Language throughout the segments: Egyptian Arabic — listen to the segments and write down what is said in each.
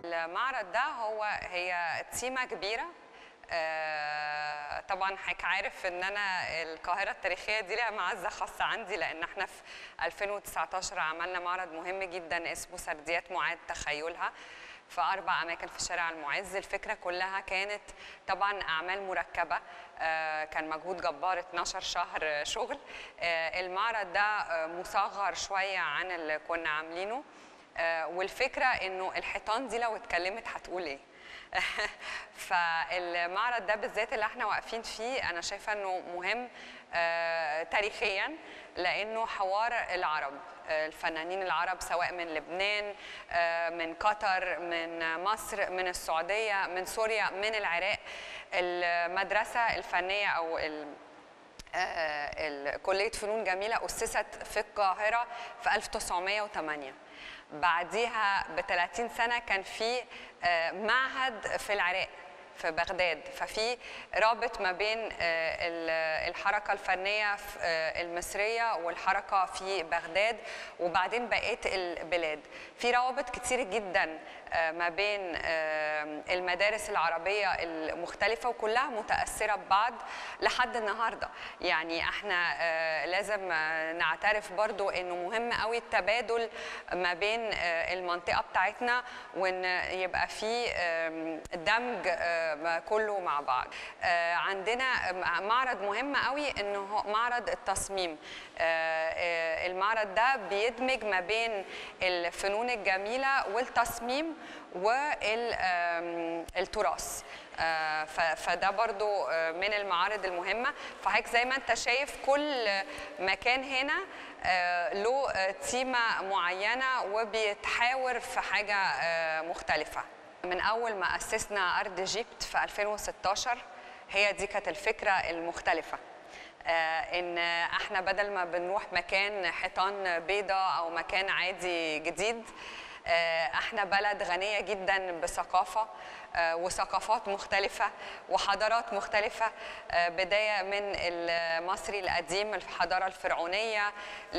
المعرض ده هو هي تيمة كبيرة آه، طبعا حضرتك عارف ان انا القاهره التاريخيه دي لها معزه خاصه عندي لان احنا في 2019 عملنا معرض مهم جدا اسمه سرديات معاد تخيلها في اربع اماكن في شارع المعز الفكره كلها كانت طبعا اعمال مركبه آه، كان مجهود جبار 12 شهر شغل آه، المعرض ده آه، مصغر شويه عن اللي كنا عاملينه آه، والفكره انه الحيطان دي لو اتكلمت هتقول ايه فالمعرض ده بالذات اللي احنا واقفين فيه انا شايفه انه مهم آه، تاريخيا لانه حوار العرب آه، الفنانين العرب سواء من لبنان آه، من قطر من مصر من السعوديه من سوريا من العراق المدرسه الفنيه او ال- آه، ال- كلية فنون جميلة أسست في القاهرة في 1908 بعديها ب 30 سنة كان في آه، معهد في العراق في بغداد ففي رابط ما بين آه، ال- الحركة الفنية في- آه، المصرية والحركة في بغداد وبعدين بقية البلاد في روابط كتير جدا آه، ما بين آه، المدارس العربية المختلفة وكلها متأثرة ببعض لحد النهاردة يعني احنا آه، لازم آه، نعترف برضو انه مهم قوي التبادل ما بين آه، المنطقة بتاعتنا وان يبقى في آم، دمج آه، ما كله مع بعض آه، عندنا معرض مهم قوي انه هو معرض التصميم آه، آه، المعرض ده بيدمج ما بين الفنون الجميلة والتصميم والتراث فده برضو آه، من المعارض المهمة فهيك زي ما انت شايف كل مكان هنا آه، له آه، تيمة معينة وبيتحاور في حاجة آه، مختلفة من أول ما أسسنا أرض جيبت في 2016 هي دي كانت الفكرة المختلفة آه، ان احنا بدل ما بنروح مكان حيطان بيضة او مكان عادي جديد آه، احنا بلد غنية جدا بثقافة آه، وثقافات مختلفة وحضارات مختلفة آه، بداية من المصري القديم الحضارة الفرعونية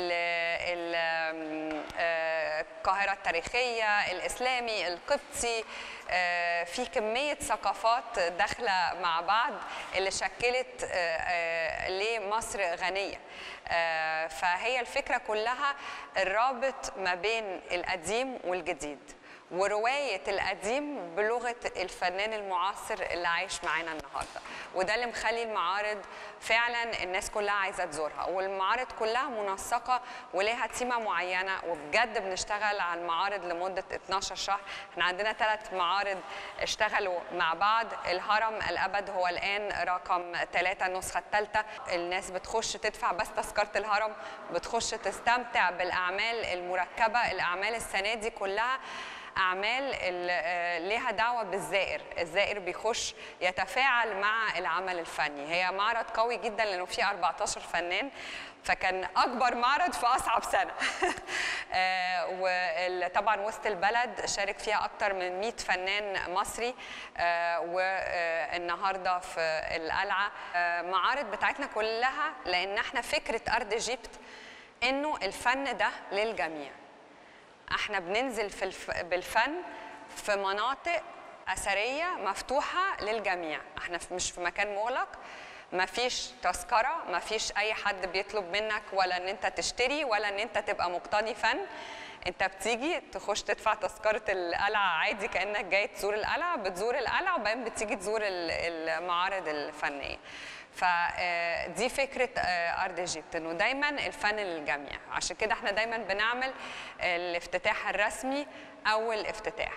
للقاهرة التاريخية الإسلامي القبطي آه، في كمية ثقافات داخلة مع بعض اللي شكلت آه، آه، لمصر غنية آه، فهي الفكرة كلها الرابط ما بين القديم والجديد ورواية القديم بلغة الفنان المعاصر اللي عايش معانا النهاردة وده اللي مخلي المعارض فعلا الناس كلها عايزة تزورها والمعارض كلها منسقة وليها تيمة معينة وبجد بنشتغل على المعارض لمدة 12 شهر احنا عندنا ثلاث معارض اشتغلوا مع بعض الهرم الأبد هو الآن رقم ثلاثة النسخة الثالثة الناس بتخش تدفع بس تذكرة الهرم بتخش تستمتع بالأعمال المركبة الأعمال السنة دي كلها اعمال ال- آه، ليها دعوه بالزائر الزائر بيخش يتفاعل مع العمل الفني هي معرض قوي جدا لانه فيه 14 فنان فكان اكبر معرض في اصعب سنه وطبعا وسط البلد شارك فيها اكتر من 100 فنان مصري آه، والنهارده في القلعه آه، معارض بتاعتنا كلها لان احنا فكره ارض ايجيبت انه الفن ده للجميع احنا بننزل في الف... بالفن في مناطق اثريه مفتوحه للجميع احنا في- مش في مكان مغلق مفيش تذكره مفيش اي حد بيطلب منك ولا ان انت تشتري ولا ان انت تبقى مقتني فن انت بتيجي تخش تدفع تذكره القلعه عادي كانك جاي تزور القلعه بتزور القلعه وبعدين بتيجي تزور ال- المعارض الفنيه فدي فكره آه، ارض ايجيبت انه دايما الفن للجميع عشان كده احنا دايما بنعمل الافتتاح الرسمي اول افتتاح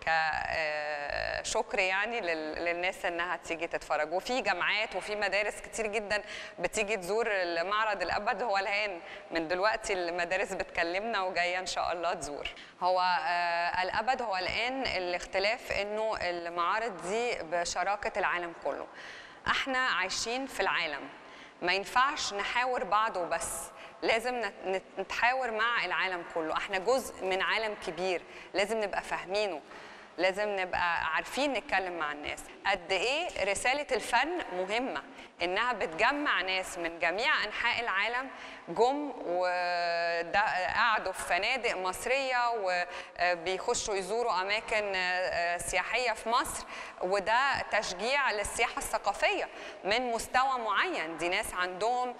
كشكر يعني لل- للناس انها تيجي تتفرج وفي جامعات وفي مدارس كتير جدا بتيجي تزور المعرض الابد هو الان من دلوقتي المدارس بتكلمنا وجايه ان شاء الله تزور هو آه، الابد هو الان الاختلاف انه المعارض دي بشراكه العالم كله احنا عايشين في العالم ما ينفعش نحاور بعض وبس لازم نت- نت- نتحاور مع العالم كله احنا جزء من عالم كبير لازم نبقى فاهمينه لازم نبقى عارفين نتكلم مع الناس قد ايه رساله الفن مهمه انها بتجمع ناس من جميع انحاء العالم جم وقعدوا في فنادق مصريه وبيخشوا يزوروا اماكن سياحيه في مصر وده تشجيع للسياحه الثقافيه من مستوى معين دي ناس عندهم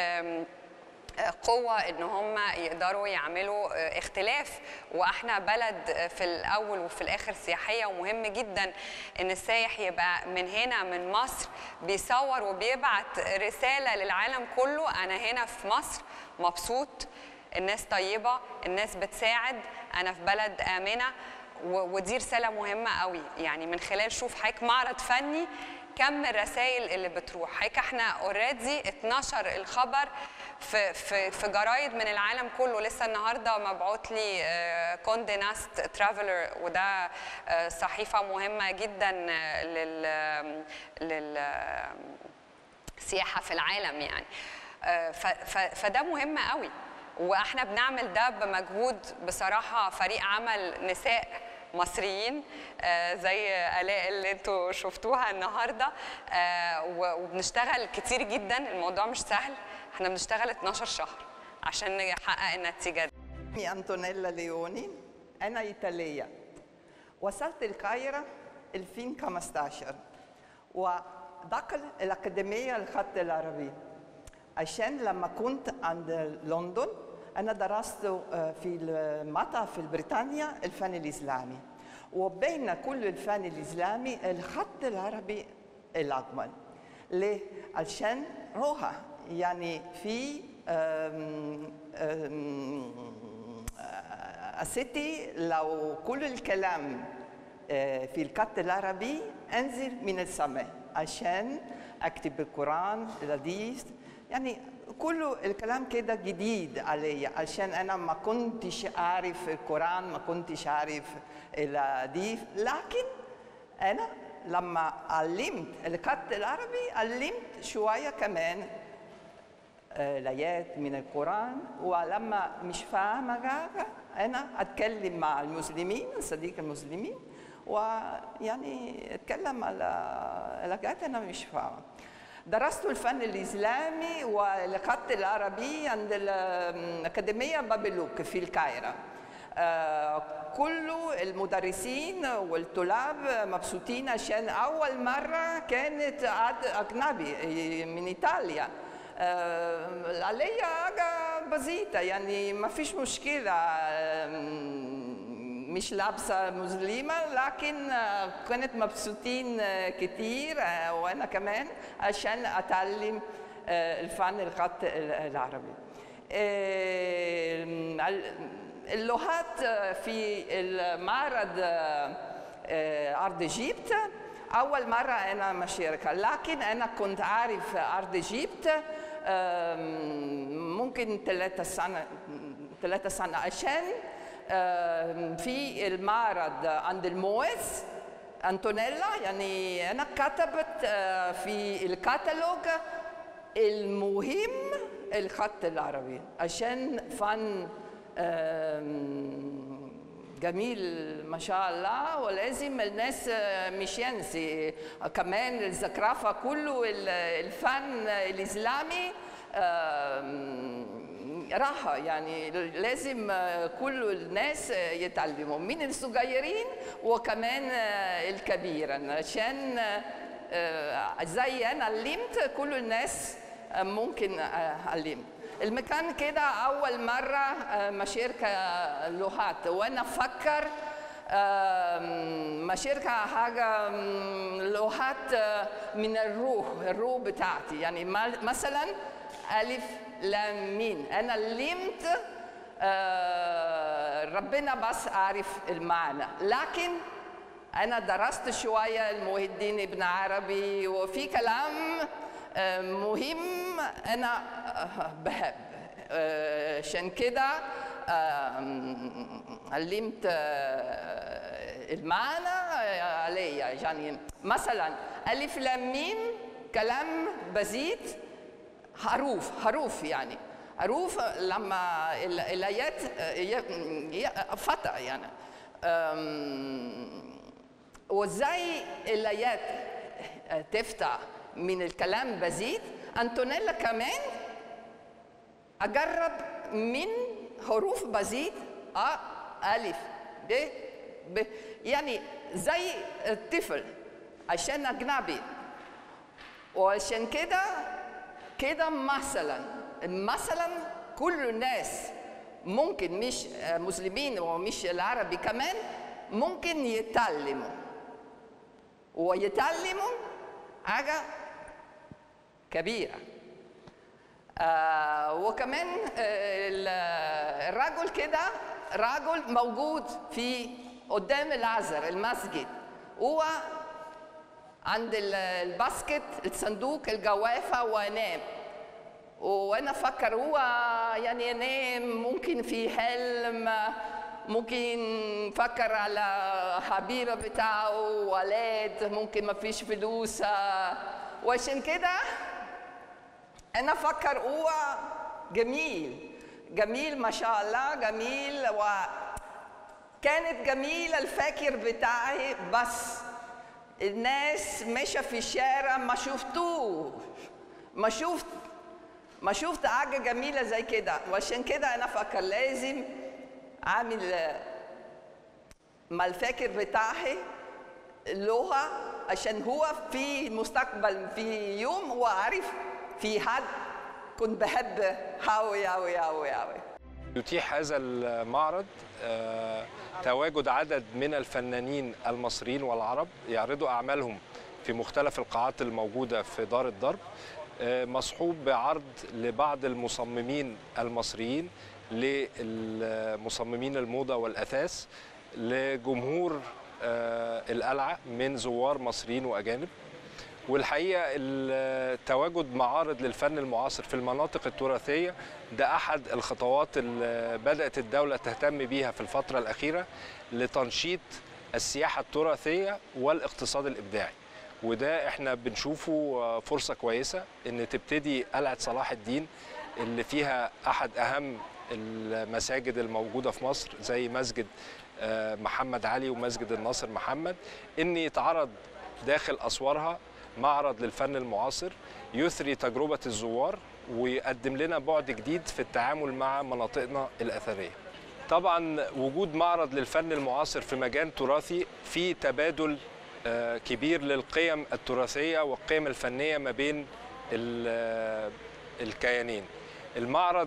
قوة ان هم يقدروا يعملوا اختلاف واحنا بلد في الاول وفي الاخر سياحية ومهم جدا ان السايح يبقى من هنا من مصر بيصور وبيبعت رسالة للعالم كله انا هنا في مصر مبسوط الناس طيبة الناس بتساعد انا في بلد امنة ودي رسالة مهمة قوي يعني من خلال شوف حضرتك معرض فني كم الرسائل اللي بتروح حضرتك احنا اوريدي اتنشر الخبر في في في جرايد من العالم كله لسه النهارده مبعوت لي كوندي ناست ترافلر وده صحيفه مهمه جدا لل لل سياحه في العالم يعني فده مهم قوي واحنا بنعمل ده بمجهود بصراحه فريق عمل نساء مصريين آه زي الاء اللي انتوا شفتوها النهارده آه وبنشتغل كتير جدا الموضوع مش سهل احنا بنشتغل 12 شهر عشان نحقق النتيجه دي اسمي أنتونيلا ليوني أنا إيطالية وصلت القاهرة 2015 ودخل الأكاديمية الخط العربي عشان لما كنت عند لندن أنا درست في المتحف في بريطانيا الفن الإسلامي وبين كل الفن الإسلامي الخط العربي الأجمل ليه؟ عشان روحه يعني في أستي لو كل الكلام في الخط العربي أنزل من السماء عشان أكتب القرآن الحديث يعني كله الكلام كده جديد علي عشان انا ما كنتش عارف القران ما كنتش عارف الحديث لكن انا لما علمت الخط العربي علمت شويه كمان الايات من القران ولما مش فاهمه حاجه انا اتكلم مع المسلمين صديق المسلمين ويعني اتكلم على الحاجات انا مش فاهمه درست الفن الإسلامي والخط العربي عند الأكاديمية بابلوك في القاهرة آه كل المدرسين والطلاب مبسوطين عشان أول مرة كانت أجنبي من إيطاليا آه علي حاجة بسيطة يعني ما فيش مشكلة مش لابسه مسلمه لكن كانت مبسوطين كتير وانا كمان عشان اتعلم الفن الخط العربي اللغات في المعرض ارض ايجيبت اول مره انا مشاركه لكن انا كنت عارف ارض ايجيبت ممكن ثلاثة سنة ثلاثة سنة عشان في المعرض عند الموز أنتونيلا يعني أنا كتبت في الكتالوج المهم الخط العربي عشان فن جميل ما شاء الله ولازم الناس مش ينسي كمان الزخرفة كله الفن الإسلامي راحة يعني لازم كل الناس يتعلموا من الصغيرين وكمان الكبير عشان زي أنا علمت كل الناس ممكن علمت المكان كده أول مرة مشاركة لغات وأنا أفكر مشاركة حاجة لغات من الروح الروح بتاعتي يعني مثلا ألف لام مين انا علمت آه ربنا بس عارف المعنى لكن انا درست شويه المحي الدين ابن عربي وفي كلام آه مهم انا آه بحب عشان كده علمت المعنى عليا يعني مثلا الف لام ميم كلام بسيط حروف حروف يعني حروف لما الايات فتى يعني وزي الآيات تفتح من الكلام بزيد أنتونيلا كمان أجرب من حروف بزيد أ ألف ب ب يعني زي الطفل عشان أجنبي وعشان كده كده مثلا مثلا كل الناس ممكن مش مسلمين ومش العربي كمان ممكن يتعلموا ويتعلموا حاجة كبيرة آه وكمان آه الرجل كده رجل موجود في قدام العذر المسجد هو عند الباسكت الصندوق الجوافة ونام وانا فكر هو يعني نام ممكن في حلم ممكن فكر على حبيبة بتاعه ولاد ممكن ما فيش فلوس وعشان كده انا فكر هو جميل جميل ما شاء الله جميل و كانت جميلة الفاكر بتاعي بس الناس ماشية في الشارع ما شفتوه ما شفت ما شفت حاجة جميلة زي كده وعشان كده أنا فكر لازم أعمل مع الفاكر بتاعي لغة عشان هو في المستقبل في يوم هو عارف في حد كنت بحب هاوي هاوي هاوي هاوي يتيح هذا المعرض تواجد عدد من الفنانين المصريين والعرب يعرضوا أعمالهم في مختلف القاعات الموجودة في دار الضرب مصحوب بعرض لبعض المصممين المصريين لمصممين الموضة والأثاث لجمهور القلعة من زوار مصريين وأجانب والحقيقه تواجد معارض للفن المعاصر في المناطق التراثيه ده احد الخطوات اللي بدات الدوله تهتم بيها في الفتره الاخيره لتنشيط السياحه التراثيه والاقتصاد الابداعي وده احنا بنشوفه فرصه كويسه ان تبتدي قلعه صلاح الدين اللي فيها احد اهم المساجد الموجوده في مصر زي مسجد محمد علي ومسجد الناصر محمد ان يتعرض داخل اسوارها معرض للفن المعاصر يثري تجربة الزوار ويقدم لنا بعد جديد في التعامل مع مناطقنا الأثرية طبعا وجود معرض للفن المعاصر في مجال تراثي في تبادل كبير للقيم التراثية والقيم الفنية ما بين الكيانين المعرض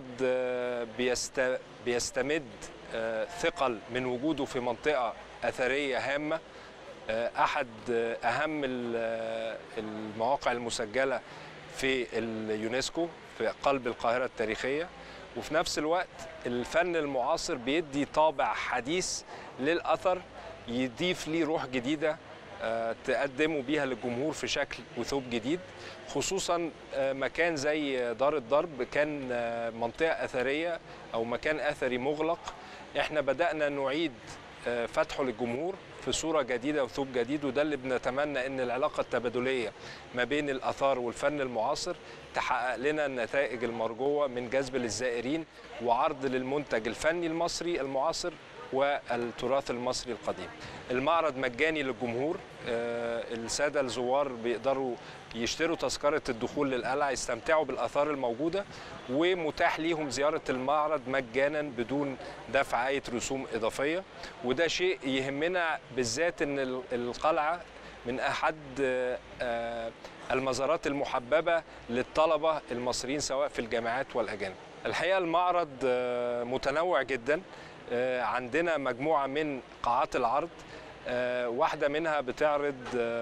بيستمد ثقل من وجوده في منطقة أثرية هامة احد اهم المواقع المسجله في اليونسكو في قلب القاهره التاريخيه وفي نفس الوقت الفن المعاصر بيدي طابع حديث للاثر يضيف ليه روح جديده تقدموا بيها للجمهور في شكل وثوب جديد خصوصا مكان زي دار الضرب كان منطقه اثريه او مكان اثري مغلق احنا بدانا نعيد فتحه للجمهور في صوره جديده وثوب جديد وده اللي بنتمنى ان العلاقه التبادليه ما بين الاثار والفن المعاصر تحقق لنا النتائج المرجوه من جذب للزائرين وعرض للمنتج الفني المصري المعاصر والتراث المصري القديم. المعرض مجاني للجمهور الساده الزوار بيقدروا يشتروا تذكره الدخول للقلعه يستمتعوا بالاثار الموجوده ومتاح ليهم زياره المعرض مجانا بدون دفع اي رسوم اضافيه وده شيء يهمنا بالذات ان القلعه من احد المزارات المحببه للطلبه المصريين سواء في الجامعات والاجانب. الحقيقه المعرض متنوع جدا عندنا مجموعه من قاعات العرض واحده منها بتعرض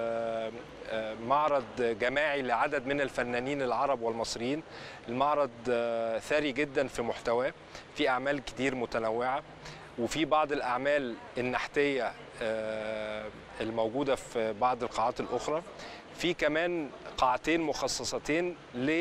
معرض جماعي لعدد من الفنانين العرب والمصريين المعرض ثري جدا في محتواه في اعمال كتير متنوعه وفي بعض الاعمال النحتيه الموجوده في بعض القاعات الاخرى في كمان قاعتين مخصصتين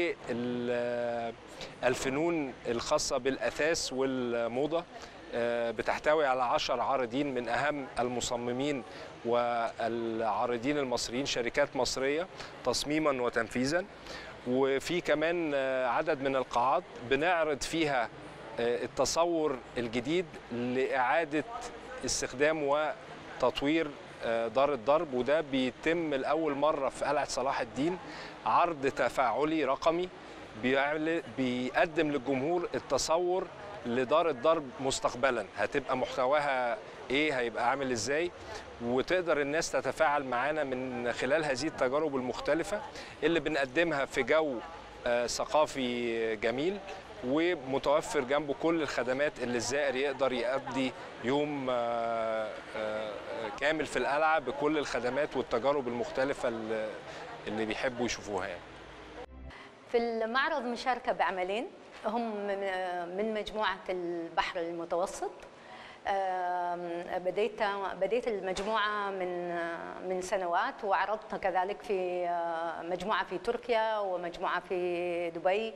للفنون الخاصه بالاثاث والموضه بتحتوي على عشر عارضين من أهم المصممين والعارضين المصريين شركات مصرية تصميما وتنفيذا وفي كمان عدد من القاعات بنعرض فيها التصور الجديد لإعادة استخدام وتطوير آه، دار الضرب وده بيتم لاول مره في قلعه صلاح الدين عرض تفاعلي رقمي بيعمل- بيقدم للجمهور التصور لدار الضرب مستقبلا هتبقى محتواها ايه هيبقى عامل ازاي وتقدر الناس تتفاعل معانا من خلال هذه التجارب المختلفه اللي بنقدمها في جو آه، ثقافي جميل ومتوفر جنبه كل الخدمات اللي الزائر يقدر يقضي يوم آه، آه، كامل في القلعه بكل الخدمات والتجارب المختلفه اللي اللي بيحبوا يشوفوها يعني. في المعرض مشاركة بعملين هم من- من مجموعة البحر المتوسط آم، بديت بديت المجموعة من من سنوات وعرضتها كذلك في آه، مجموعة في تركيا ومجموعة في دبي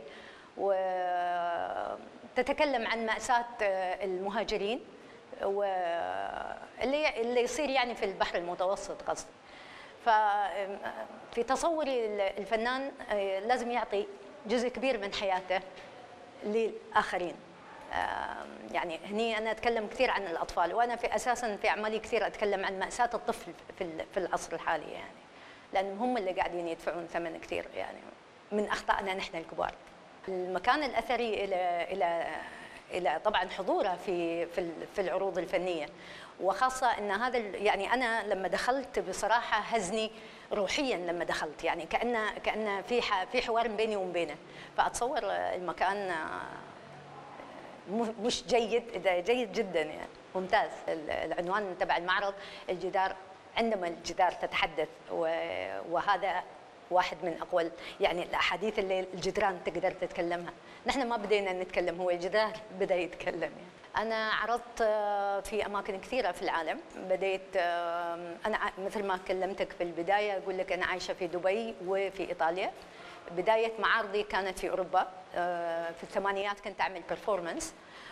وتتكلم عن مأساة آه، المهاجرين واللي اللي يصير يعني في البحر المتوسط قصدي ففي تصوري الفنان آه، لازم يعطي جزء كبير من حياته للآخرين آم، يعني هني أنا أتكلم كثير عن الأطفال وأنا في أساسا في أعمالي كثير أتكلم عن مأساة الطفل في ال- في العصر الحالي يعني لأنهم هم اللي قاعدين يدفعون ثمن كثير يعني من أخطائنا نحن الكبار المكان الأثري إلى إلى الى طبعا حضوره في في ال- في العروض الفنيه وخاصه ان هذا ال- يعني انا لما دخلت بصراحه هزني روحيا لما دخلت يعني كان كان في ح- في حوار بيني وبينه فاتصور المكان م- مش جيد ده جيد جدا يعني ممتاز ال- العنوان تبع المعرض الجدار عندما الجدار تتحدث و- وهذا واحد من اقوى يعني الاحاديث اللي الجدران تقدر تتكلمها نحن ما بدينا نتكلم هو الجدار بدا يتكلم يعني. انا عرضت آه، في اماكن كثيره في العالم بديت آه، انا ع- مثل ما كلمتك في البدايه اقول لك انا عايشه في دبي وفي ايطاليا بدايه معارضي كانت في اوروبا آه، في الثمانينات كنت اعمل بيرفورمانس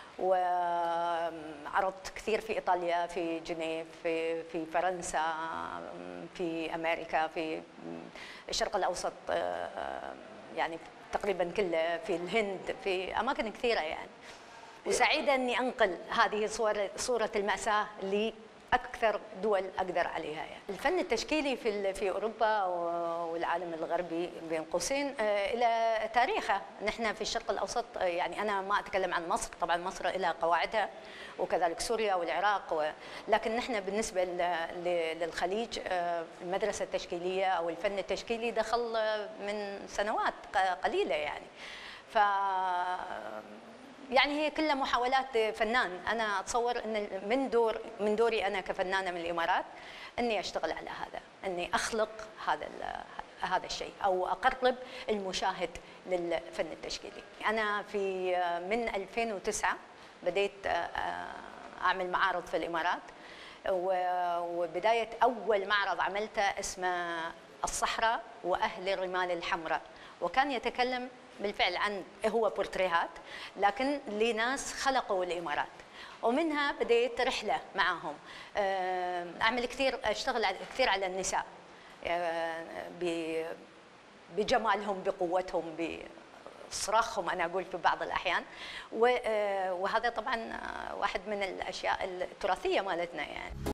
وعرضت كثير في ايطاليا في جنيف في في فرنسا في امريكا في الشرق الاوسط آه، يعني تقريبا كله في الهند في اماكن كثيره يعني وسعيده اني انقل هذه صور صوره الماساه لاكثر دول اقدر عليها يعني. الفن التشكيلي في ال- في اوروبا و- والعالم الغربي بين قوسين آه، الى تاريخه، نحن في الشرق الاوسط آه، يعني انا ما اتكلم عن مصر، طبعا مصر لها قواعدها وكذلك سوريا والعراق و... لكن نحن بالنسبه ل- ل- للخليج آه، المدرسه التشكيليه او الفن التشكيلي دخل آه، من سنوات ق- قليله يعني. ف يعني هي كلها محاولات فنان انا اتصور ان من دور من دوري انا كفنانه من الامارات اني اشتغل على هذا اني اخلق هذا ال- هذا الشيء او اقرب المشاهد للفن التشكيلي انا في من 2009 بديت اعمل معارض في الامارات و- وبدايه اول معرض عملته اسمه الصحراء واهل الرمال الحمراء وكان يتكلم بالفعل عن هو بورتريهات لكن لناس خلقوا الامارات ومنها بديت رحله معهم آه، اعمل كثير اشتغل على- كثير على النساء آه، ب- بجمالهم بقوتهم بصراخهم انا اقول في بعض الاحيان و- آه، وهذا طبعا آه، واحد من الاشياء التراثيه مالتنا يعني